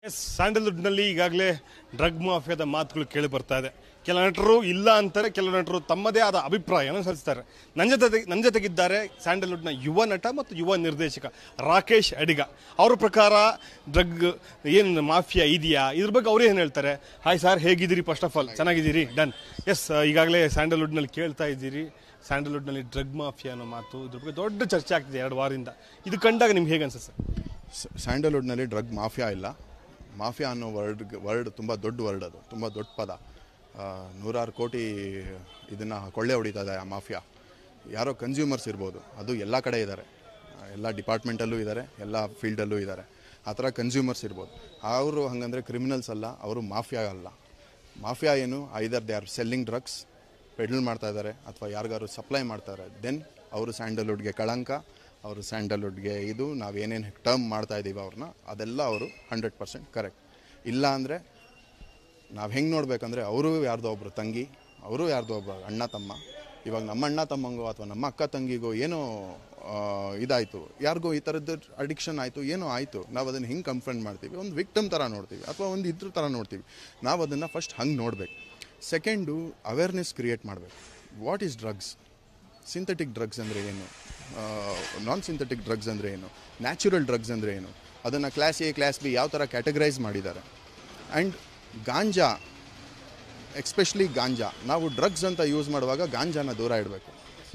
S ಸ್ಯಾಂಡಲ್ವುಡ್ನಲ್ಲಿ ಈಗಾಗಲೇ drug ಮಾಫಿಯಾದ ಮಾತುಗಳು ಕೇಳಿ ಬರ್ತಾ ಇದೆ ಕೆಲ ನಟರು ಇಲ್ಲ ಅಂತಾರೆ ಕೆಲವು ನಟರು ತಮ್ಮದೇ ಆದ ಅಭಿಪ್ರಾಯವನ್ನು ಸಲ್ಲಿಸ್ತಾರೆ ನನ್ನ ಜೊತೆ ನನ್ನ ಜೊತೆಗಿದ್ದಾರೆ ಸ್ಯಾಂಡಲ್ವುಡ್ನ ಯುವ ನಟ ಮತ್ತು ಯುವ ನಿರ್ದೇಶಕ ರಾಕೇಶ್ ಅಡಿಗ ಅವ್ರ ಪ್ರಕಾರ ಡ್ರಗ್ ಏನು ಮಾಫಿಯಾ ಇದೆಯಾ ಇದ್ರ ಬಗ್ಗೆ ಅವ್ರು ಏನು ಹೇಳ್ತಾರೆ ಹಾಯ್ ಸರ್ ಹೇಗಿದ್ದೀರಿ ಫಸ್ಟ್ ಆಫ್ ಆಲ್ ಚೆನ್ನಾಗಿದ್ದೀರಿ ಡನ್ ಎಸ್ ಈಗಾಗಲೇ ಸ್ಯಾಂಡಲ್ವುಡ್ನಲ್ಲಿ ಕೇಳ್ತಾ ಇದ್ದೀರಿ ಸ್ಯಾಂಡಲ್ವುಡ್ನಲ್ಲಿ ಡ್ರಗ್ ಮಾಫಿಯಾ ಅನ್ನೋ ಮಾತು ಇದ್ರ ಬಗ್ಗೆ ದೊಡ್ಡ ಚರ್ಚೆ ಆಗ್ತಿದೆ ಎರಡು ವಾರದಿಂದ ಇದು ಕಂಡಾಗ ನಿಮ್ಗೆ ಹೇಗೆ ಅನ್ಸುತ್ತೆ ಸರ್ ಸ್ಯಾಂಡಲ್ವುಡ್ನಲ್ಲಿ ಡ್ರಗ್ ಮಾಫಿಯಾ ಇಲ್ಲ ಮಾಫಿಯಾ ಅನ್ನೋ ವರ್ಡ್ ವರ್ಡ್ ತುಂಬ ದೊಡ್ಡ ವರ್ಡ್ ಅದು ತುಂಬ ದೊಡ್ಡ ಪದ ಆ, ನೂರಾರು ಕೋಟಿ ಇದನ್ನು ಕೊಳ್ಳೆ ಹೊಡಿತಾ ಇದೆ ಆ ಮಾಫಿಯಾ ಯಾರೋ ಕನ್ಸ್ಯೂಮರ್ಸ್ ಇರ್ಬೋದು ಅದು ಎಲ್ಲ ಕಡೆ ಇದ್ದಾರೆ ಎಲ್ಲ ಡಿಪಾರ್ಟ್ಮೆಂಟಲ್ಲೂ ಇದ್ದಾರೆ ಎಲ್ಲ ಫೀಲ್ಡಲ್ಲೂ ಇದ್ದಾರೆ ಆ ಥರ ಕನ್ಸ್ಯೂಮರ್ಸ್ ಇರ್ಬೋದು ಅವರು ಹಾಗಂದರೆ ಕ್ರಿಮಿನಲ್ಸ್ ಅಲ್ಲ ಅವರು ಮಾಫಿಯಾ ಅಲ್ಲ ಮಾಫಿಯಾ ಏನು either they are selling drugs peddle ಮಾಡ್ತಾ ಇದ್ದಾರೆ ಅಥವಾ ಯಾರಿಗಾರು ಸಪ್ಲೈ ಮಾಡ್ತಾರೆ ದೆನ್ ಅವರು ಸ್ಯಾಂಡಲ್ವುಡ್ಗೆ ಕಳಂಕ ಅವರು ಸ್ಯಾಂಡಲ್ವುಡ್ಗೆ ಇದು ನಾವು ಏನೇನು ಟರ್ಮ್ ಮಾಡ್ತಾ ಇದ್ದೀವಿ ಅವ್ರನ್ನ ಅದೆಲ್ಲ ಅವರು ಹಂಡ್ರೆಡ್ ಪರ್ಸೆಂಟ್ ಕರೆಕ್ಟ್ ಇಲ್ಲ ಅಂದರೆ ನಾವು ಹೆಂಗೆ ನೋಡ್ಬೇಕಂದ್ರೆ ಅವರು ಯಾರ್ದೋ ಒಬ್ಬರು ತಂಗಿ ಅವರು ಯಾರ್ದೋ ಒಬ್ಬ ಅಣ್ಣ ತಮ್ಮ ಇವಾಗ ನಮ್ಮ ಅಣ್ಣ ತಮ್ಮಂಗೋ ಅಥವಾ ನಮ್ಮ ಅಕ್ಕ ತಂಗಿಗೋ ಏನೋ ಆ, ಇದಾಯಿತು ಯಾರಿಗೋ ಈ ಥರದ್ದು ಅಡಿಕ್ಷನ್ ಆಯಿತು ಏನೋ ಆಯಿತು ನಾವು ಅದನ್ನು ಹಿಂಗೆ ಕಂಫ್ರಂಟ್ ಮಾಡ್ತೀವಿ ಒಂದು ವಿಕ್ಟಮ್ ಥರ ನೋಡ್ತೀವಿ ಅಥವಾ ಒಂದು ಇದ್ರ ಥರ ನೋಡ್ತೀವಿ ನಾವು ಅದನ್ನು ಫಸ್ಟ್ ಹಂಗೆ ನೋಡಬೇಕು ಸೆಕೆಂಡು ಅವೇರ್ನೆಸ್ ಕ್ರಿಯೇಟ್ ಮಾಡಬೇಕು what is drugs synthetic drugs ಅಂದರೆ ಏನು ನಾನ್ ಸಿಂಥೆಟಿಕ್ ಡ್ರಗ್ಸ್ ಅಂದರೆ ಏನು ನ್ಯಾಚುರಲ್ ಡ್ರಗ್ಸ್ ಅಂದರೆ ಏನು ಅದನ್ನು ಕ್ಲಾಸ್ ಎ ಕ್ಲಾಸ್ ಬಿ ಯಾವ ಥರ ಕ್ಯಾಟಗರೈಸ್ ಮಾಡಿದ್ದಾರೆ ಆ್ಯಂಡ್ ಗಾಂಜಾ ಎಕ್ಸ್ಪೆಷಲಿ ಗಾಂಜಾ ನಾವು ಡ್ರಗ್ಸ್ ಅಂತ ಯೂಸ್ ಮಾಡುವಾಗ ಗಾಂಜಾನ ದೂರ ಇಡಬೇಕು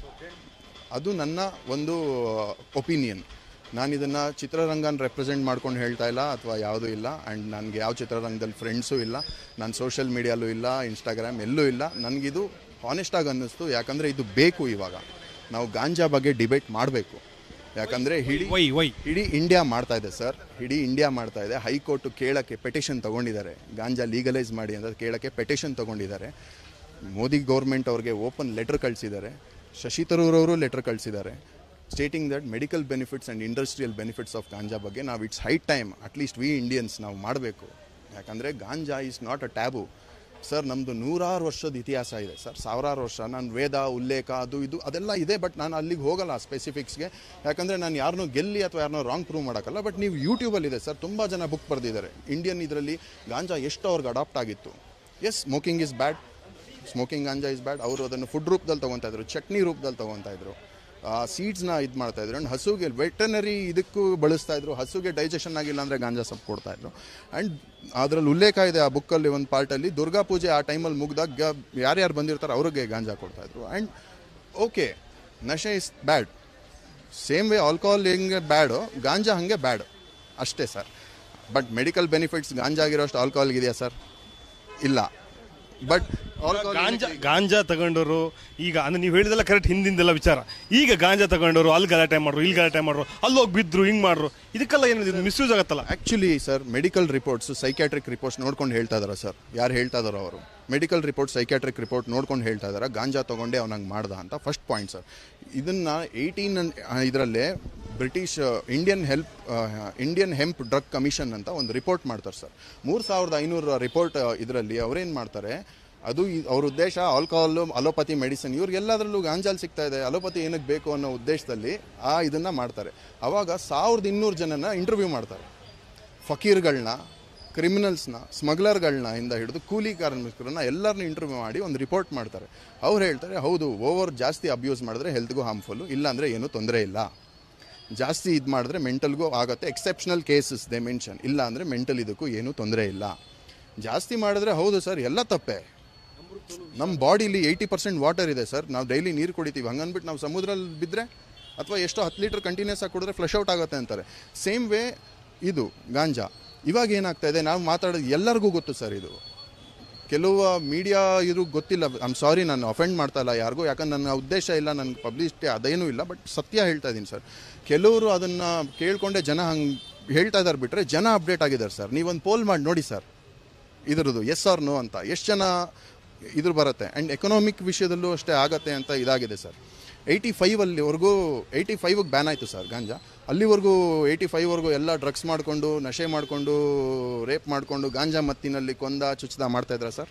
ಅದು ನನ್ನ ಒಂದು ಒಪಿನಿಯನ್ ನಾನು ಇದನ್ನು ಚಿತ್ರರಂಗನ ರೆಪ್ರೆಸೆಂಟ್ ಮಾಡ್ಕೊಂಡು ಹೇಳ್ತಾ ಇಲ್ಲ ಅಥವಾ ಯಾವುದೂ ಇಲ್ಲ ಆ್ಯಂಡ್ ನನಗೆ ಯಾವ ಚಿತ್ರರಂಗದಲ್ಲಿ ಫ್ರೆಂಡ್ಸು ಇಲ್ಲ ನಾನು ಸೋಷಿಯಲ್ ಮೀಡಿಯಲ್ಲೂ ಇಲ್ಲ ಇನ್ಸ್ಟಾಗ್ರಾಮ್ ಎಲ್ಲೂ ಇಲ್ಲ ನನಗಿದು ಹಾನೆಸ್ಟಾಗಿ ಅನ್ನಿಸ್ತು ಯಾಕಂದರೆ ಇದು ಬೇಕು ಇವಾಗ ನಾವು ಗಾಂಜಾ ಬಗ್ಗೆ ಡಿಬೇಟ್ ಮಾಡಬೇಕು ಯಾಕಂದರೆ ಹಿಡಿ ವೈ ವೈ ಇಡೀ ಇಂಡಿಯಾ ಮಾಡ್ತಾ ಇದೆ ಸರ್ ಇಡೀ ಇಂಡಿಯಾ ಮಾಡ್ತಾ ಇದೆ ಹೈಕೋರ್ಟ್ ಕೇಳಕ್ಕೆ ಪೆಟಿಷನ್ ತಗೊಂಡಿದ್ದಾರೆ ಗಾಂಜಾ ಲೀಗಲೈಸ್ ಮಾಡಿ ಅಂತ ಕೇಳಕ್ಕೆ ಪೆಟಿಷನ್ ತಗೊಂಡಿದ್ದಾರೆ ಮೋದಿ ಗೌರ್ಮೆಂಟ್ ಅವ್ರಿಗೆ ಓಪನ್ ಲೆಟರ್ ಕಳಿಸಿದ್ದಾರೆ ಶಶಿ ತರೂರ್ ಅವರು ಲೆಟರ್ ಕಳಿಸಿದ್ದಾರೆ stating that medical benefits and industrial benefits of ganja ಬಗ್ಗೆ ನಾವು it's high time at least we Indians ನಾವು ಮಾಡಬೇಕು ಯಾಕಂದರೆ ganja is not a taboo sir ನಮ್ಮದು ನೂರಾರು ವರ್ಷದ ಇತಿಹಾಸ ಇದೆ ಸರ್ ಸಾವಿರಾರು ವರ್ಷ ನಾನು ವೇದ ಉಲ್ಲೇಖ ಅದು ಇದು ಅದೆಲ್ಲ ಇದೆ ಬಟ್ ನಾನು ಅಲ್ಲಿಗೆ ಹೋಗಲ್ಲ ಸ್ಪೆಸಿಫಿಕ್ಸ್ಗೆ ಯಾಕಂದರೆ ನಾನು ಯಾರನ್ನೂ ಗೆಲ್ಲಿ ಅಥವಾ ಯಾರನ್ನೋ ರಾಂಗ್ ಪ್ರೂವ್ ಮಾಡೋಕ್ಕಲ್ಲ ಬಟ್ ನೀವು ಯೂಟ್ಯೂಬಲ್ಲಿ ಇದೆ ಸರ್ ತುಂಬ ಜನ ಬುಕ್ ಬರೆದಿದ್ದಾರೆ ಇಂಡಿಯನ್ ಇದರಲ್ಲಿ ಗಾಂಜಾ ಎಷ್ಟು ಅವ್ರಿಗೆ ಅಡಾಪ್ಟ್ ಆಗಿತ್ತು yes smoking is bad smoking ganja is bad ಅವರು ಅದನ್ನು ಫುಡ್ ರೂಪದಲ್ಲಿ ತೊಗೊತಾ ಇದ್ರು ಚಟ್ನಿ ರೂಪದಲ್ಲಿ ತೊಗೊತಾ ಇದ್ರು ಸೀಡ್ಸ್ನ ಇದು ಮಾಡ್ತಾ ಇದ್ರು ಆ್ಯಂಡ್ ಹಸುಗೆ ವೆಟರ್ನರಿ ಇದಕ್ಕೂ ಬಳಸ್ತಾ ಇದ್ರು ಹಸುಗೆ ಡೈಜೆಷನ್ ಆಗಿಲ್ಲ ಅಂದರೆ ಗಾಂಜಾ ಸೊಪ್ಪು ಕೊಡ್ತಾ ಇದ್ರು ಆ್ಯಂಡ್ ಅದರಲ್ಲಿ ಉಲ್ಲೇಖ ಇದೆ ಆ ಬುಕ್ಕಲ್ಲಿ ಒಂದು ಪಾರ್ಟಲ್ಲಿ ದುರ್ಗಾ ಪೂಜೆ ಆ ಟೈಮಲ್ಲಿ ಮುಗ್ದಾಗ ಯಾರ್ಯಾರು ಬಂದಿರ್ತಾರೆ ಅವ್ರಿಗೆ ಗಾಂಜಾ ಕೊಡ್ತಾ ಇದ್ರು ಆ್ಯಂಡ್ ಓಕೆ ನಶೆ is bad same way alcohol ಹೆಂಗೆ ಬ್ಯಾಡು ಗಾಂಜಾ ಹಾಗೆ ಬ್ಯಾಡ್ ಅಷ್ಟೇ sir but medical benefits ganja ಆಗಿರೋಷ್ಟು ಆಲ್ಕೋಹಾಲ್ಗೆ ಇದೆಯಾ ಸರ್ ಇಲ್ಲ ಬಟ್ ಗಾಂಜಾ ಗಾಂಜಾ ತಗೊಂಡವರು ಈಗ ಅಂದ್ರೆ ನೀವು ಹೇಳಿದೆಲ್ಲ ಕರೆಕ್ಟ್ ಹಿಂದಿಂದೆಲ್ಲ ವಿಚಾರ ಈಗ ಗಾಂಜಾ ತಗೊಂಡವರು ಅಲ್ಲಿ ಗಲಾಟೆ ಮಾಡ್ರು ಇಲ್ಲಿ ಗಲಾಟೆ ಮಾಡ್ರು ಅಲ್ಲಿ ಹೋಗಿ ಬಿದ್ರು ಹಿಂಗ್ ಮಾಡ್ರು ಇದಕ್ಕೆಲ್ಲ ಏನು ಮಿಸ್ಯೂಸ್ ಆಗತ್ತಲ್ಲ actually sir medical reports psychiatric reports ನೋಡ್ಕೊಂಡು ಹೇಳ್ತಾ ಇದಾರೆ ಸರ್ ಯಾರು ಹೇಳ್ತಾ ಇದಾರೋ ಅವರು ಮೆಡಿಕಲ್ ರಿಪೋರ್ಟ್ ಸೈಕ್ಯಾಟ್ರಿಕ್ ರಿಪೋರ್ಟ್ ನೋಡ್ಕೊಂಡು ಹೇಳ್ತಾ ಇದ್ದಾರೆ ಗಾಂಜಾ ತೊಗೊಂಡೆ ಅವ್ನಂಗೆ ಮಾಡ್ದ ಅಂತ ಫಸ್ಟ್ ಪಾಯಿಂಟ್ ಸರ್ ಇದನ್ನು ಏಯ್ಟೀನ್ ಇದರಲ್ಲೇ British Indian help Indian hemp drug commission ಅಂತ ಒಂದು ರಿಪೋರ್ಟ್ ಮಾಡ್ತಾರೆ ಸರ್ ಮೂರು ಸಾವಿರದ ಐನೂರು ರಿಪೋರ್ಟ್ ಇದರಲ್ಲಿ ಅವರೇನು ಮಾಡ್ತಾರೆ ಅದು ಈ- ಅವ್ರ ಉದ್ದೇಶ ಆಲ್ಕೋಹಾಲು ಅಲೋಪತಿ ಮೆಡಿಸಿನ್ ಇವ್ರಿಗೆಲ್ಲದರಲ್ಲೂ ಗಾಂಜಾಲ್ ಸಿಗ್ತಾ ಇದೆ ಅಲೋಪತಿ ಏನಕ್ಕೆ ಬೇಕು ಅನ್ನೋ ಉದ್ದೇಶದಲ್ಲಿ ಆ ಇದನ್ನು ಮಾಡ್ತಾರೆ ಅವಾಗ ಸಾವಿರದ ಇನ್ನೂರು ಜನನ ಇಂಟರ್ವ್ಯೂ ಮಾಡ್ತಾರೆ ಫಕೀರ್ಗಳನ್ನ ಕ್ರಿಮಿನಲ್ಸ್ನ ಸ್ಮಗ್ಲರ್ಗಳನ್ನ ಇಂದ ಹಿಡಿದು ಕೂಲಿ ಕಾರ್ಮಿಕರನ್ನ ಎಲ್ಲರನ್ನ ಇಂಟರ್ವ್ಯೂ ಮಾಡಿ ಒಂದು ರಿಪೋರ್ಟ್ ಮಾಡ್ತಾರೆ ಅವ್ರು ಹೇಳ್ತಾರೆ ಹೌದು ಓವರ್ ಜಾಸ್ತಿ ಅಬ್ಯೂಸ್ ಮಾಡಿದ್ರೆ ಹೆಲ್ತ್ಗೂ ಹಾರ್ಮ್ಫುಲ್ಲು ಇಲ್ಲಾಂದರೆ ಏನೂ ತೊಂದರೆ ಇಲ್ಲ ಜಾಸ್ತಿ ಇದು ಮಾಡಿದ್ರೆ ಮೆಂಟಲ್ಗೂ ಆಗುತ್ತೆ ಎಕ್ಸೆಪ್ಷನಲ್ ಕೇಸಸ್ ದೇ ಮೆನ್ಷನ್ ಇಲ್ಲ ಅಂದರೆ ಮೆಂಟಲ್ ಇದಕ್ಕೂ ಏನೂ ತೊಂದರೆ ಇಲ್ಲ ಜಾಸ್ತಿ ಮಾಡಿದ್ರೆ ಹೌದು ಸರ್ ಎಲ್ಲ ತಪ್ಪೆ ನಮ್ಮ ಬಾಡಿಲಿ ಏಯ್ಟಿ ಪರ್ಸೆಂಟ್ ವಾಟರ್ ಇದೆ ಸರ್ ನಾವು ಡೈಲಿ ನೀರು ಕುಡಿತೀವಿ ಹಂಗನ್ಬಿಟ್ಟು ನಾವು ಸಮುದ್ರಲ್ಲಿ ಬಿದ್ದರೆ ಅಥವಾ ಎಷ್ಟೋ ಹತ್ತು ಲೀಟರ್ ಕಂಟಿನ್ಯೂಸ್ ಆಗಿ ಕುಡಿದ್ರೆ ಫ್ಲಶ್ ಔಟ್ ಆಗುತ್ತೆ ಅಂತಾರೆ ಸೇಮ್ ವೇ ಇದು ಗಾಂಜಾ ಇವಾಗ ಏನಾಗ್ತಾ ಇದೆ ನಾವು ಮಾತಾಡೋದು ಎಲ್ಲರಿಗೂ ಗೊತ್ತು ಸರ್ ಇದು ಕೆಲವು ಮೀಡಿಯಾ ಇದು ಗೊತ್ತಿಲ್ಲ ಐಮ್ ಸಾರಿ ನಾನು ಅಫೆಂಡ್ ಮಾಡ್ತಾ ಇಲ್ಲ ಯಾರಿಗೂ ಯಾಕಂದ್ರೆ ನನ್ನ ಉದ್ದೇಶ ಇಲ್ಲ ನನಗೆ ಪಬ್ಲಿಸಿಟಿ ಅದೇನೂ ಇಲ್ಲ ಬಟ್ ಸತ್ಯ ಹೇಳ್ತಾ ಇದ್ದೀನಿ ಸರ್ ಕೆಲವರು ಅದನ್ನು ಕೇಳ್ಕೊಂಡೆ ಜನ ಹಂಗೆ ಹೇಳ್ತಾ ಇದ್ದಾರೆ ಬಿಟ್ಟರೆ ಜನ ಅಪ್ಡೇಟ್ ಆಗಿದ್ದಾರೆ ಸರ್ ನೀವೊಂದು ಪೋಲ್ ಮಾಡಿ ನೋಡಿ ಸರ್ ಇದ್ರದ್ದು ಎಸ್ ಆರ್ ನೋ ಅಂತ ಎಷ್ಟು ಜನ ಇದ್ರ ಬರುತ್ತೆ ಆ್ಯಂಡ್ ಎಕನಾಮಿಕ್ ವಿಷಯದಲ್ಲೂ ಅಷ್ಟೇ ಆಗತ್ತೆ ಅಂತ ಇದಾಗಿದೆ ಸರ್ ಏಯ್ಟಿ ಫೈವ್ ಅಲ್ಲಿವರೆಗೂ ಏಯ್ಟಿ ಫೈವಿಗೆ ಬ್ಯಾನ್ ಆಯಿತು ಸರ್ ಗಾಂಜಾ ಅಲ್ಲಿವರೆಗೂ ಏಯ್ಟಿ ಫೈವ್ವರೆಗೂ ಎಲ್ಲ ಡ್ರಗ್ಸ್ ಮಾಡಿಕೊಂಡು ನಶೆ ಮಾಡಿಕೊಂಡು ರೇಪ್ ಮಾಡಿಕೊಂಡು ಗಾಂಜಾ ಮತ್ತಿನಲ್ಲಿ ಕೊಂದ ಚುಚ್ಚದ ಮಾಡ್ತಾಯಿದ್ರ sir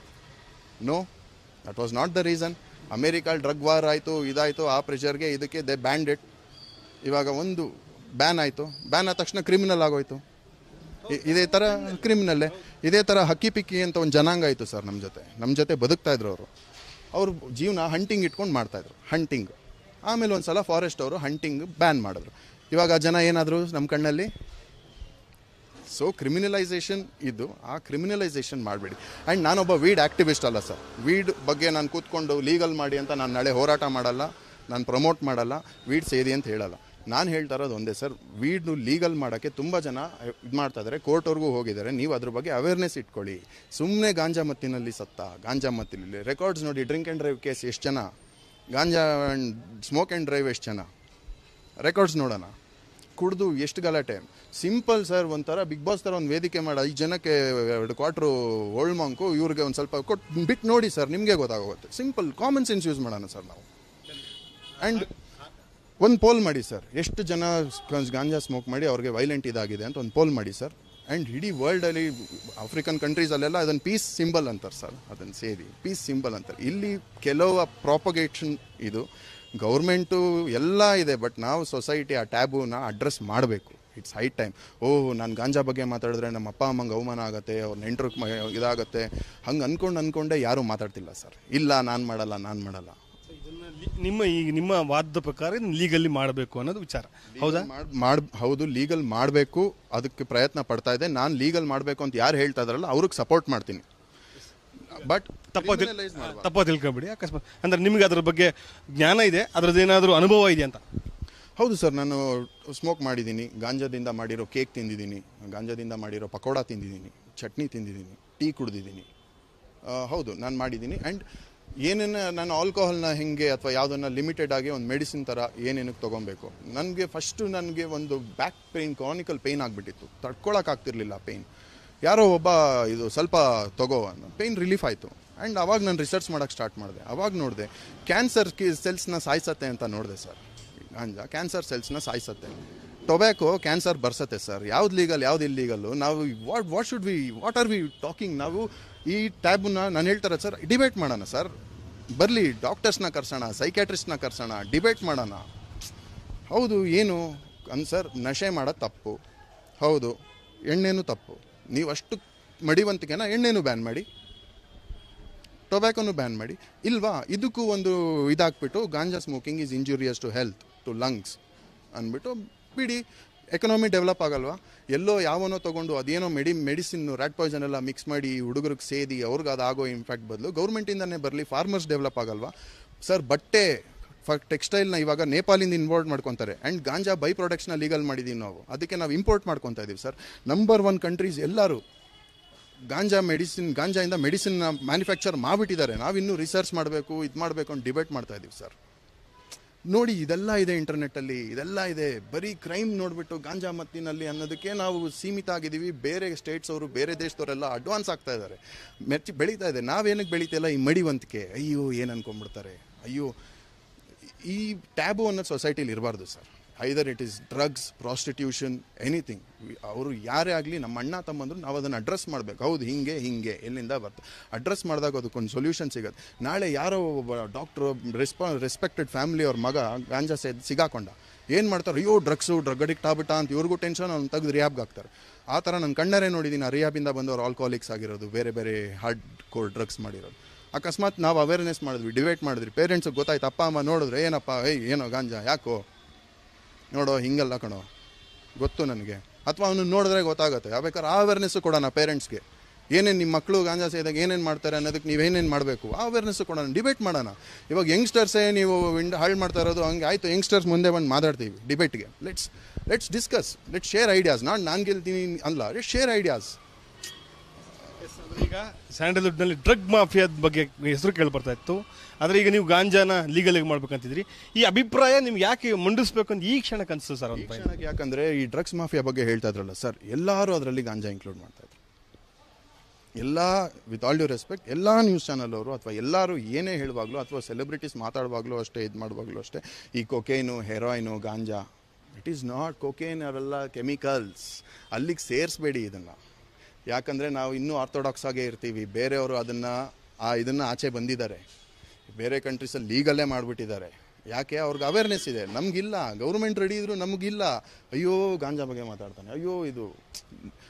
no that was not the reason America drug war ಆಯಿತು ಇದಾಯಿತು ಆ ಪ್ರೆಷರ್ಗೆ ಇದಕ್ಕೆ ದೆ ಬ್ಯಾಂಡ್ ಇಟ್ ಇವಾಗ ಒಂದು ಬ್ಯಾನ್ ಆಯಿತು ಬ್ಯಾನ್ ಆದ ತಕ್ಷಣ ಕ್ರಿಮಿನಲ್ ಆಗೋಯ್ತು ಇ- ಇದೇ ಥರ ಕ್ರಿಮಿನಲ್ಲೇ ಇದೇ ಥರ ಹಕ್ಕಿ ಪಿಕ್ಕಿ ಅಂತ ಒಂದು ಜನಾಂಗ ಇತ್ತು ಸರ್ ನಮ್ಮ ಜೊತೆ ನಮ್ಮ ಜೊತೆ ಬದುಕ್ತಾ ಇದ್ರು ಅವರು ಅವ್ರ ಜೀವನ ಹಂಟಿಂಗ್ ಇಟ್ಕೊಂಡು ಮಾಡ್ತಾಯಿದ್ರು ಹಂಟಿಂಗ್ ಆಮೇಲೆ ಒಂದು ಸಲ ಫಾರೆಸ್ಟ್ ಅವರು ಹಂಟಿಂಗ್ ಬ್ಯಾನ್ ಮಾಡಿದ್ರು ಇವಾಗ ಆ ಜನ ಏನಾದರೂ ನಮ್ಮ ಕಣ್ಣಲ್ಲಿ ಸೊ ಕ್ರಿಮಿನಲೈಸೇಷನ್ ಇದು ಆ ಕ್ರಿಮಿನಲೈಸೇಷನ್ ಮಾಡಬೇಡಿ ಆ್ಯಂಡ್ ನಾನೊಬ್ಬ ವೀಡ್ ಆ್ಯಕ್ಟಿವಿಸ್ಟ್ ಅಲ್ಲ ಸರ್ ವೀಡ್ ಬಗ್ಗೆ ನಾನು ಕೂತ್ಕೊಂಡು ಲೀಗಲ್ ಮಾಡಿ ಅಂತ ನಾನು ನಾಳೆ ಹೋರಾಟ ಮಾಡಲ್ಲ ನಾನು ಪ್ರಮೋಟ್ ಮಾಡಲ್ಲ ವೀಡ್ ಸೇದಿ ಅಂತ ಹೇಳಲ್ಲ ನಾನು ಹೇಳ್ತಾ ಇರೋದು ಒಂದೇ ಸರ್ ವೀಡ್ನು ಲೀಗಲ್ ಮಾಡೋಕ್ಕೆ ತುಂಬ ಜನ ಇದು ಮಾಡ್ತಾ ಇದ್ದಾರೆ ಕೋರ್ಟ್ವರೆಗೂ ಹೋಗಿದ್ದಾರೆ ನೀವು ಅದ್ರ ಬಗ್ಗೆ ಅವೇರ್ನೆಸ್ ಇಟ್ಕೊಳ್ಳಿ ಸುಮ್ಮನೆ ಗಾಂಜಾ ಮತ್ತಿನಲ್ಲಿ ಸತ್ತ ಗಾಂಜಾ ಮತ್ತಿನಲ್ಲಿ ರೆಕಾರ್ಡ್ಸ್ ನೋಡಿ ಡ್ರಿಂಕ್ ಆ್ಯಂಡ್ ಡ್ರೈವ್ ಕೇಸ್ ಎಷ್ಟು ಜನ ganja and smoke and drive ಎಷ್ಟು ಜನ ರೆಕಾರ್ಡ್ಸ್ ನೋಡೋಣ ಕುಡ್ದು ಎಷ್ಟು ಗಲಾಟೆ ಸಿಂಪಲ್ ಸರ್ ಒಂಥರ ಬಿಗ್ ಬಾಸ್ ಥರ ಒಂದು ವೇದಿಕೆ ಮಾಡಿ ಐದು ಜನಕ್ಕೆ ಎರಡು ಕ್ವಾರ್ಟ್ರು ಓಲ್ಡ್ ಮಾಂಕು ಇವ್ರಿಗೆ ಒಂದು ಸ್ವಲ್ಪ ಕೊಟ್ಟು ಬಿಟ್ಟು ನೋಡಿ ಸರ್ ನಿಮಗೆ ಗೊತ್ತಾಗುತ್ತೆ ಸಿಂಪಲ್ ಕಾಮನ್ ಸೆನ್ಸ್ ಯೂಸ್ ಮಾಡೋಣ ಸರ್ ನಾವು ಆ್ಯಂಡ್ ಒಂದು ಪೋಲ್ ಮಾಡಿ ಸರ್ ಎಷ್ಟು ಜನ ಸ್- ಗಾಂಜಾ ಸ್ಮೋಕ್ ಮಾಡಿ ಅವ್ರಿಗೆ ವೈಲೆಂಟ್ ಇದಾಗಿದೆ ಅಂತ ಒಂದು ಪೋಲ್ ಮಾಡಿ ಸರ್ ಆ್ಯಂಡ್ ಇಡೀ ವರ್ಲ್ಡಲ್ಲಿ ಆಫ್ರಿಕನ್ ಕಂಟ್ರೀಸಲ್ಲೆಲ್ಲ ಅದನ್ನು ಪೀಸ್ ಸಿಂಬಲ್ ಅಂತಾರೆ ಸರ್ ಅದನ್ನು ಸೇರಿ ಪೀಸ್ ಸಿಂಬಲ್ ಅಂತಾರೆ ಇಲ್ಲಿ ಕೆಲವು ಪ್ರಾಪಗೇಷನ್ ಇದು ಗೌರ್ಮೆಂಟು ಎಲ್ಲ ಇದೆ ಬಟ್ ನಾವು ಸೊಸೈಟಿ ಆ ಟ್ಯಾಬುನ ಅಡ್ರೆಸ್ ಮಾಡಬೇಕು ಇಟ್ಸ್ ಹೈ ಟೈಮ್ ಓಹ್ ನಾನು ಗಾಂಜಾ ಬಗ್ಗೆ ಮಾತಾಡಿದ್ರೆ ನಮ್ಮ ಅಪ್ಪ ಅಮ್ಮಂಗೆ ಅವಮಾನ ಆಗುತ್ತೆ ಅವ್ರ ನೆಂಟ್ರು ಇದಾಗುತ್ತೆ ಹಂಗೆ ಅನ್ಕೊಂಡು ಅನ್ಕೊಂಡೆ ಯಾರೂ ಮಾತಾಡ್ತಿಲ್ಲ ಸರ್ ಇಲ್ಲ ನಾನು ಮಾಡಲ್ಲ ನಾನು ಮಾಡಲ್ಲ ಇದನ್ನ ಲಿ- ನಿಮ್ಮ ಈ ನಿಮ್ಮ ವಾದದ ಪ್ರಕಾರ ಲೀಗಲ್ಲಿ ಮಾಡಬೇಕು ಅನ್ನೋದು ವಿಚಾರ ಹೌದಾ ಮಾಡ್ ಮಾಡ್ ಹೌದು ಲೀಗಲ್ ಮಾಡಬೇಕು ಅದಕ್ಕೆ ಪ್ರಯತ್ನ ಪಡ್ತಾ ಇದೆ ನಾನು ಲೀಗಲ್ ಮಾಡಬೇಕು ಅಂತ ಯಾರು ಹೇಳ್ತಾ ಇದಾರಲ್ಲ ಅವ್ರಿಗೆ ಸಪೋರ್ಟ್ ಮಾಡ್ತೀನಿ ಬಟ್ ತಪ್ಪ ತಪ್ಪ ತಿಳ್ಕೊಬೇಡಿ ಅಕಸ್ಮಾತ್ ಅಂದ್ರೆ ನಿಮಗೆ ಅದ್ರ ಬಗ್ಗೆ ಜ್ಞಾನ ಇದೆ ಅದ್ರದ್ದು ಏನಾದರೂ ಅನುಭವ ಇದೆ ಅಂತ ಹೌದು ಸರ್ ನಾನು ಸ್ಮೋಕ್ ಮಾಡಿದ್ದೀನಿ ಗಾಂಜಾದಿಂದ ಮಾಡಿರೋ ಕೇಕ್ ತಿಂದಿದ್ದೀನಿ ಗಾಂಜಾದಿಂದ ಮಾಡಿರೋ ಪಕೋಡ ತಿಂದಿದ್ದೀನಿ ಚಟ್ನಿ ತಿಂದಿದ್ದೀನಿ ಟೀ ಕುಡ್ದಿದ್ದೀನಿ ಆ, ಹೌದು ನಾನು ಮಾಡಿದ್ದೀನಿ ಆ್ಯಂಡ್ ಏನೇನು ನಾನು ಆಲ್ಕೋಹಾಲ್ನ ಹೆಂಗೆ ಅಥವಾ ಯಾವುದನ್ನ ಲಿಮಿಟೆಡ್ ಆಗಿ ಒಂದು ಮೆಡಿಸಿನ್ ಥರ ಏನೇನಕ್ಕೆ ತೊಗೊಬೇಕು ನನಗೆ ಫಸ್ಟು ನನಗೆ ಒಂದು ಬ್ಯಾಕ್ ಪೇಯ್ನ್ ಕ್ರಾನಿಕಲ್ ಪೇಯ್ನ್ ಆಗಿಬಿಟ್ಟಿತ್ತು ತಡ್ಕೊಳಕ್ಕಾಗ್ತಿರ್ಲಿಲ್ಲ ಪೇಯ್ನ್ ಯಾರೋ ಒಬ್ಬ ಇದು ಸ್ವಲ್ಪ ತಗೋ ಅನ್ನೋ ಪೇಯ್ನ್ ರಿಲೀಫ್ ಆಯಿತು ಆ್ಯಂಡ್ ಅವಾಗ ನಾನು ರಿಸರ್ಚ್ ಮಾಡೋಕ್ಕೆ ಸ್ಟಾರ್ಟ್ ಮಾಡಿದೆ ಅವಾಗ ನೋಡಿದೆ ಕ್ಯಾನ್ಸರ್ ಕಿ ಸೆಲ್ಸ್ನ ಸಾಯಿಸತ್ತೆ ಅಂತ ನೋಡಿದೆ ಸರ್ ಗಾಂಜಾ ಕ್ಯಾನ್ಸರ್ ಸೆಲ್ಸ್ನ ಸಾಯಿಸತ್ತೆ ಟೊಬ್ಯಾಕೋ ಕ್ಯಾನ್ಸರ್ ಬರ್ಸತ್ತೆ ಸರ್ ಯಾವ್ದು ಲೀಗಲ್ ಯಾವ್ದು ಇಲ್ಲೀಗಲ್ಲು ನಾವು what what should we what are we talking ನಾವು ಈ ಟ್ಯಾಬ್ನ ನಾನು ಹೇಳ್ತಾರೆ ಸರ್ ಡಿಬೇಟ್ ಮಾಡೋಣ ಸರ್ ಬರಲಿ ಡಾಕ್ಟರ್ಸ್ನ ಕರ್ಸೋಣ ಸೈಕ್ಯಾಟ್ರಿಸ್ಟ್ನ ಕರ್ಸೋಣ ಡಿಬೇಟ್ ಮಾಡೋಣ ಹೌದು ಏನು ಅನ್ ಸರ್ ನಶೆ ಮಾಡೋದು ತಪ್ಪು ಹೌದು ಎಣ್ಣೆನೂ ತಪ್ಪು ನೀವು ಅಷ್ಟು ಮಡಿವಂತಿಕೆನ ಎಣ್ಣೆನೂ ಬ್ಯಾನ್ ಮಾಡಿ ಟೊಬ್ಯಾಕೋನು ಬ್ಯಾನ್ ಮಾಡಿ ಇಲ್ವಾ ಇದಕ್ಕೂ ಒಂದು ಇದಾಕ್ಬಿಟ್ಟು ganja smoking is injurious to health to lungs ಅಂದ್ಬಿಟ್ಟು ಬಿಡಿ ಎಕನಾಮಿ ಡೆವಲಪ್ ಆಗಲ್ವಾ ಎಲ್ಲೋ ಯಾವನೋ ತೊಗೊಂಡು ಅದೇನೋ ಮೆಡಿ ಮೆಡಿಸಿನ್ ರ್ಯಾಟ್ ಪಾಯ್ಸನ್ ಎಲ್ಲ ಮಿಕ್ಸ್ ಮಾಡಿ ಹುಡುಗರಿಗೆ ಸೇದಿ ಅವ್ರಿಗೆ ಅದಾಗೋ ಇಂಪ್ಯಾಕ್ಟ್ ಬದಲು ಗೌರ್ಮೆಂಟಿಂದನೇ ಬರಲಿ ಫಾರ್ಮರ್ಸ್ ಡೆವಲಪ್ ಆಗಲ್ವಾ ಸರ್ ಬಟ್ಟೆ ಫ ಟೆಕ್ಸ್ಟೈಲ್ನ ಇವಾಗ ನೇಪಾಳಿಂದ ಇನ್ವೋರ್ಟ್ ಮಾಡ್ಕೊತಾರೆ ಆ್ಯಂಡ್ ಗಾಂಜಾ ಬೈ ಪ್ರಾಡಕ್ಟ್ಸ್ನ ಲೀಗಲ್ ಮಾಡಿದ್ದೀವಿ ನಾವು ಅದಕ್ಕೆ ನಾವು ಇಂಪೋರ್ಟ್ ಮಾಡ್ಕೊತಾ ಇದೀವಿ ಸರ್ ನಂಬರ್ ಒನ್ ಕಂಟ್ರೀಸ್ ಎಲ್ಲರೂ ಗಾಂಜಾ ಮೆಡಿಸಿನ್ ಗಾಂಜಾಯಿಂದ ಮೆಡಿಸಿನ್ ಮ್ಯಾನುಫ್ಯಾಕ್ಚರ್ ಮಾಡಿಬಿಟ್ಟಿದ್ದಾರೆ ನಾವಿನ್ನೂ ರಿಸರ್ಚ್ ಮಾಡಬೇಕು ಇದು ಮಾಡಬೇಕು ಅಂತ ಡಿಬೇಟ್ ಮಾಡ್ತಾ ಇದೀವಿ ಸರ್ ನೋಡಿ ಇದೆಲ್ಲ ಇದೆ ಇಂಟರ್ನೆಟ್ಟಲ್ಲಿ ಇದೆಲ್ಲ ಇದೆ ಬರೀ ಕ್ರೈಮ್ ನೋಡಿಬಿಟ್ಟು ಗಾಂಜಾ ಮತ್ತಿನಲ್ಲಿ ಅನ್ನೋದಕ್ಕೆ ನಾವು ಸೀಮಿತ ಆಗಿದ್ದೀವಿ ಬೇರೆ ಸ್ಟೇಟ್ಸ್ ಅವರು ಬೇರೆ ದೇಶದವರೆಲ್ಲ ಅಡ್ವಾನ್ಸ್ ಆಗ್ತಾ ಇದ್ದಾರೆ ಮೆಚ್ಚಿ ಬೆಳೀತಾ ಇದೆ ನಾವೇನಕ್ಕೆ ಬೆಳೀತಿಲ್ಲ ಈ ಮಡಿವಂತಿಕೆ ಅಯ್ಯೋ ಏನು ಅನ್ಕೊಂಡ್ಬಿಡ್ತಾರೆ ಅಯ್ಯೋ ಈ ಟ್ಯಾಬು ಅನ್ನೋದು ಸೊಸೈಟಿಲಿ ಇರಬಾರ್ದು sir either it is drugs prostitution anything ಅವರು ಯಾರೇ ಆಗಲಿ ನಮ್ಮ ಅಣ್ಣ ತಮ್ಮಂದ್ರು ನಾವು ಅದನ್ನು ಅಡ್ರೆಸ್ ಮಾಡಬೇಕು ಹೌದು ಹಿಂಗೆ ಹಿಂಗೆ ಎಲ್ಲಿಂದ ಬರ್ತದೆ ಅಡ್ರೆಸ್ ಮಾಡಿದಾಗ ಅದಕ್ಕೊಂದು ಸೊಲ್ಯೂಷನ್ ಸಿಗುತ್ತೆ ನಾಳೆ ಯಾರೋ ಒಬ್ಬ ಡಾಕ್ಟ್ರು ರೆಸ್ಪಾ ರೆಸ್ಪೆಕ್ಟೆಡ್ ಫ್ಯಾಮಿಲಿ ಅವ್ರ ಮಗ ಗಾಂಜಾ ಸೆ ಸಿಗಾಕೊಂಡ ಏನು ಮಾಡ್ತಾರೆ ಅಯ್ಯೋ ಡ್ರಗ್ಸು ಡ್ರಗ್ ಅಡಿಕ್ಟ್ ಆಗ್ಬಿಟ್ಟ ಅಂತ ಇವ್ರಿಗೂ ಟೆನ್ಷನ್ ಅವ್ನು ತೆಗೆದು ರಿಯಾಬ್ಗೆ ಹಾಕ್ತಾರೆ ಆ ಥರ ನಾನು ಕಣ್ಣರೇ ನೋಡಿದ್ದೀನಿ ಆ ರಿಯಾಬಿಂದ ಬಂದವರು ಆಲ್ಕೋಹಾಲಿಕ್ಸ್ ಆಗಿರೋದು ಬೇರೆ ಬೇರೆ ಹಾರ್ಡ್ ಕೋರ್ ಡ್ರಗ್ಸ್ ಮಾಡಿರೋದು ಅಕಸ್ಮಾತ್ ನಾವು ಅವೇರ್ನೆಸ್ ಮಾಡಿದ್ವಿ ಡಿಬೇಟ್ ಮಾಡಿದ್ವಿ ಪೇರೆಂಟ್ಸಿಗೆ ಗೊತ್ತಾಯ್ತು ಅಪ್ಪ ಅಮ್ಮ ನೋಡಿದ್ರೆ ಏನಪ್ಪ ಏಯ್ ಏನೋ ಗಾಂಜಾ ಯಾಕೋ ನೋಡೋ ಹಿಂಗಲ್ಲ ಕಣೋ ಗೊತ್ತು ನನಗೆ ಅಥವಾ ಅವನು ನೋಡಿದ್ರೆ ಗೊತ್ತಾಗುತ್ತೆ ಯಾಬೇಕಾದ್ರೆ ಆ ಅವೇರ್ನೆಸ್ಸು ಕೊಡೋಣ ಪೇರೆಂಟ್ಸ್ಗೆ ಏನೇನು ನಿಮ್ಮ ಮಕ್ಕಳು ಗಾಂಜಾ ಸೇದಾಗ ಏನೇನು ಮಾಡ್ತಾರೆ ಅನ್ನೋದಕ್ಕೆ ನೀವೇನೇನು ಮಾಡಬೇಕು ಆ ಅವೇರ್ನೆಸ್ಸು ಕೊಡೋಣ ಡಿಬೇಟ್ ಮಾಡೋಣ ಇವಾಗ ಯಂಗ್ಸ್ಟರ್ಸೇ ನೀವು ವಿಂಡ್ ಹಾಳು ಮಾಡ್ತಾ ಇರೋದು ಹಂಗೆ ಆಯಿತು ಯಂಗ್ಸ್ಟರ್ಸ್ ಮುಂದೆ ಬಂದು ಮಾತಾಡ್ತೀವಿ ಡಿಬೇಟ್ಗೆ let's let's discuss let's share ideas ನಾನು ನಾನು ಗೆಲ್ತೀನಿ ಅಲ್ಲ ಲೆಟ್ಸ್ ಶೇರ್ ಐಡಿಯಾಸ್ ಈಗ ಸ್ಯಾಂಡಲ್ವುಡ್ನಲ್ಲಿ ಡ್ರಗ್ ಮಾಫಿಯಾದ ಬಗ್ಗೆ ಹೆಸರು ಕೇಳ್ಬರ್ತಾ ಇತ್ತು ಆದರೆ ಈಗ ನೀವು ಗಾಂಜಾನ ಲೀಗಲಾಗಿ ಮಾಡ್ಬೇಕಂತಿದ್ರಿ ಈ ಅಭಿಪ್ರಾಯ ನಿಮ್ಗೆ ಯಾಕೆ ಮಂಡಿಸ್ಬೇಕು ಅಂತ ಈ ಕ್ಷಣಕ್ಕೆ ಅನಿಸ್ತು ಸರ್ ಈ ಒಂದು ಕ್ಷಣಕ್ಕೆ ಯಾಕಂದ್ರೆ ಈ ಡ್ರಗ್ಸ್ ಮಾಫಿಯಾ ಬಗ್ಗೆ ಹೇಳ್ತಾ ಇದ್ರಲ್ಲ ಸರ್ ಎಲ್ಲರೂ ಅದರಲ್ಲಿ ಗಾಂಜಾ ಇನ್ಕ್ಲೂಡ್ ಮಾಡ್ತಾ ಇದ್ರು ಎಲ್ಲ ವಿತ್ ಆಲ್ ಡ್ಯೂ ರೆಸ್ಪೆಕ್ಟ್ ಎಲ್ಲ ನ್ಯೂಸ್ ಚಾನಲ್ ಅವರು ಅಥವಾ ಎಲ್ಲರೂ ಏನೇ ಹೇಳುವಾಗಲೂ ಅಥವಾ ಸೆಲೆಬ್ರಿಟೀಸ್ ಮಾತಾಡುವಾಗಲೂ ಅಷ್ಟೇ ಇದು ಮಾಡುವಾಗಲೂ ಅಷ್ಟೇ ಈ cocaine heroin ganja it is not cocaine ಅವೆಲ್ಲ ಕೆಮಿಕಲ್ಸ್ ಅಲ್ಲಿಗೆ ಸೇರಿಸ್ಬೇಡಿ ಇದನ್ನು ಯಾಕಂದರೆ ನಾವು ಇನ್ನೂ ಆರ್ಥೋಡಾಕ್ಸ್ ಆಗೇ ಇರ್ತೀವಿ ಬೇರೆಯವರು ಅದನ್ನು ಆ ಇದನ್ನು ಆಚೆ ಬಂದಿದ್ದಾರೆ ಬೇರೆ ಕಂಟ್ರೀಸಲ್ಲಿ ಲೀಗಲ್ಲೇ ಮಾಡಿಬಿಟ್ಟಿದ್ದಾರೆ ಯಾಕೆ ಅವ್ರಿಗೆ ಅವೇರ್ನೆಸ್ ಇದೆ ನಮಗಿಲ್ಲ ಗೌರ್ಮೆಂಟ್ ರೆಡಿ ಇದ್ರು ನಮಗಿಲ್ಲ ಅಯ್ಯೋ ಗಾಂಜಾ ಬಗ್ಗೆ ಮಾತಾಡ್ತಾನೆ ಅಯ್ಯೋ ಇದು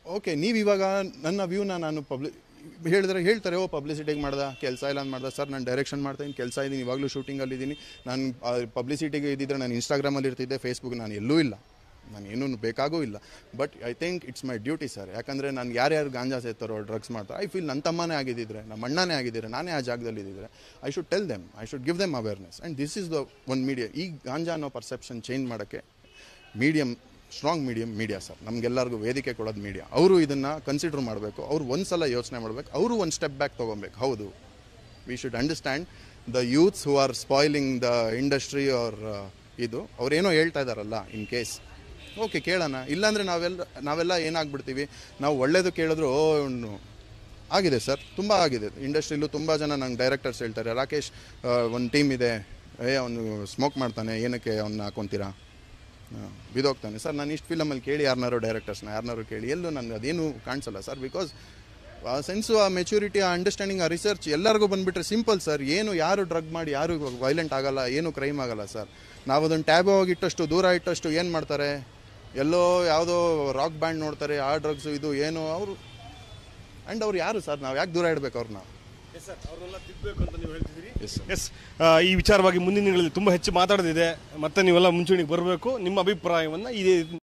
ಓಕೆ ನೀವು ಇವಾಗ ನನ್ನ ವ್ಯೂನ ನಾನು ಪಬ್ಲಿ ಹೇಳಿದ್ರೆ ಹೇಳ್ತಾರೆ ಓ ಪಬ್ಲಿಸಿಟಿಗೆ ಮಾಡ್ದ ಕೆಲಸ ಇಲ್ಲ ಅಂತ ಮಾಡ್ದ ಸರ್ ನಾನು ಡೈರೆಕ್ಷನ್ ಮಾಡ್ತೀನಿ ಕೆಲಸ ಇದ್ದೀನಿ ಇವಾಗಲೂ ಶೂಟಿಂಗಲ್ಲಿ ಇದ್ದೀನಿ ನಾನು ಪಬ್ಲಿಸಿಟಿಗೆ ಇದ್ದಿದ್ರೆ ನಾನು ಇನ್ಸ್ಟಾಗ್ರಾಮಲ್ಲಿ ಇರ್ತಿದ್ದೆ ಫೇಸ್ಬುಕ್ ನಾನು ಎಲ್ಲೂ ಇಲ್ಲ ನಾನು ಏನೂ ಬೇಕಾಗೂ ಇಲ್ಲ but I think it's my duty sir ಯಾಕಂದರೆ ನಾನು ಯಾರ್ಯಾರು ಗಾಂಜಾ ಸೇರ್ತಾರೋ ಡ್ರಗ್ಸ್ ಮಾಡ್ತಾರೆ ಐ ಫೀಲ್ ನನ್ನ ತಮ್ಮನೇ ಆಗಿದ್ದಿದ್ರೆ ನಮ್ಮ ಅಣ್ಣನೇ ಆಗಿದ್ದರೆ ನಾನೇ ಆ ಜಾಗದಲ್ಲಿ ಇದ್ದಿದ್ರೆ I should tell them I should give them awareness and this is the one media ಈ ಗಾಂಜಾ ಅನ್ನೋ ಪರ್ಸೆಪ್ಷನ್ ಚೇಂಜ್ ಮಾಡೋಕ್ಕೆ medium strong medium media sir ನಮಗೆಲ್ಲರಿಗೂ ವೇದಿಕೆ ಕೊಡೋದು ಮೀಡಿಯಾ ಅವರು ಇದನ್ನು ಕನ್ಸಿಡರ್ ಮಾಡಬೇಕು ಅವ್ರು ಒಂದು ಸಲ ಯೋಚನೆ ಮಾಡಬೇಕು ಅವರು ಒಂದು ಸ್ಟೆಪ್ ಬ್ಯಾಕ್ ತೊಗೊಬೇಕು ಹೌದು we should understand the youths who are spoiling the industry are ಇದು ಅವ್ರೇನೋ ಹೇಳ್ತಾ ಇದ್ದಾರಲ್ಲ ಇನ್ ಕೇಸ್ ಓಕೆ ಕೇಳೋಣ ಇಲ್ಲಾಂದರೆ ನಾವೆಲ್ಲ ನಾವೆಲ್ಲ ಏನಾಗ್ಬಿಡ್ತೀವಿ ನಾವು ಒಳ್ಳೇದು ಕೇಳಿದ್ರು ಓ ಇವ್ನು ಆಗಿದೆ ಸರ್ ತುಂಬ ಆಗಿದೆ ಇಂಡಸ್ಟ್ರಿಲೂ ತುಂಬ ಜನ ನಂಗೆ ಡೈರೆಕ್ಟರ್ಸ್ ಹೇಳ್ತಾರೆ ರಾಕೇಶ್ ಒಂದು ಟೀಮ್ ಇದೆ ಏ ಅವನು ಸ್ಮೋಕ್ ಮಾಡ್ತಾನೆ ಏನಕ್ಕೆ ಅವನ್ನ ಹಾಕೊತೀರಾ ಹಾಂ, ಬಿದೋಗ್ತಾನೆ ಸರ್ ನಾನು ಇಷ್ಟು ಫಿಲಮಲ್ಲಿ ಕೇಳಿ ಯಾರನ್ನಾರು ಡೈರೆಕ್ಟರ್ಸ್ನ ಯಾರನ್ನಾರು ಕೇಳಿ ಎಲ್ಲೂ ನನಗೆ ಅದೇನು ಕಾಣಿಸಲ್ಲ ಸರ್ ಬಿಕಾಸ್ ಆ ಸೆನ್ಸು ಆ ಮೆಚುರಿಟಿ ಆ ಅಂಡರ್ಸ್ಟ್ಯಾಂಡಿಂಗ್ ಆ ರಿಸರ್ಚ್ ಎಲ್ಲರಿಗೂ ಬಂದುಬಿಟ್ರೆ ಸಿಂಪಲ್ ಸರ್ ಏನು ಯಾರು ಡ್ರಗ್ ಮಾಡಿ ಯಾರು ವೈಲೆಂಟ್ ಆಗಲ್ಲ ಏನು ಕ್ರೈಮ್ ಆಗಲ್ಲ ಸರ್ ನಾವು ಅದನ್ನು ಟ್ಯಾಬ್ ಹೋಗಿ ಇಟ್ಟಷ್ಟು ದೂರ ಇಟ್ಟಷ್ಟು ಏನು ಮಾಡ್ತಾರೆ ಎಲ್ಲೋ ಯಾವುದೋ ರಾಕ್ ಬ್ಯಾಂಡ್ ನೋಡ್ತಾರೆ ಆ ಡ್ರಗ್ಸು ಇದು ಏನು ಅವರು ಆ್ಯಂಡ್ ಅವ್ರು ಯಾರು ಸರ್ ನಾವು ಯಾಕೆ ದೂರ ಇಡಬೇಕು ಅವ್ರನ್ನ ಅವ್ರನ್ನೆಲ್ಲ ತಿದ್ದಬೇಕು ಅಂತ ನೀವು ಹೇಳ್ತಿದ್ದೀರಿ ಎಸ್ ಸರ್ ಎಸ್ ಈ ವಿಚಾರವಾಗಿ ಮುಂದಿನ ದಿನಗಳಲ್ಲಿ ತುಂಬ ಹೆಚ್ಚು ಮಾತಾಡೋದಿದೆ ಮತ್ತೆ ನೀವೆಲ್ಲ ಮುಂಚೂಣಿಗೆ ಬರಬೇಕು ನಿಮ್ಮ ಅಭಿಪ್ರಾಯವನ್ನು ಇದೇ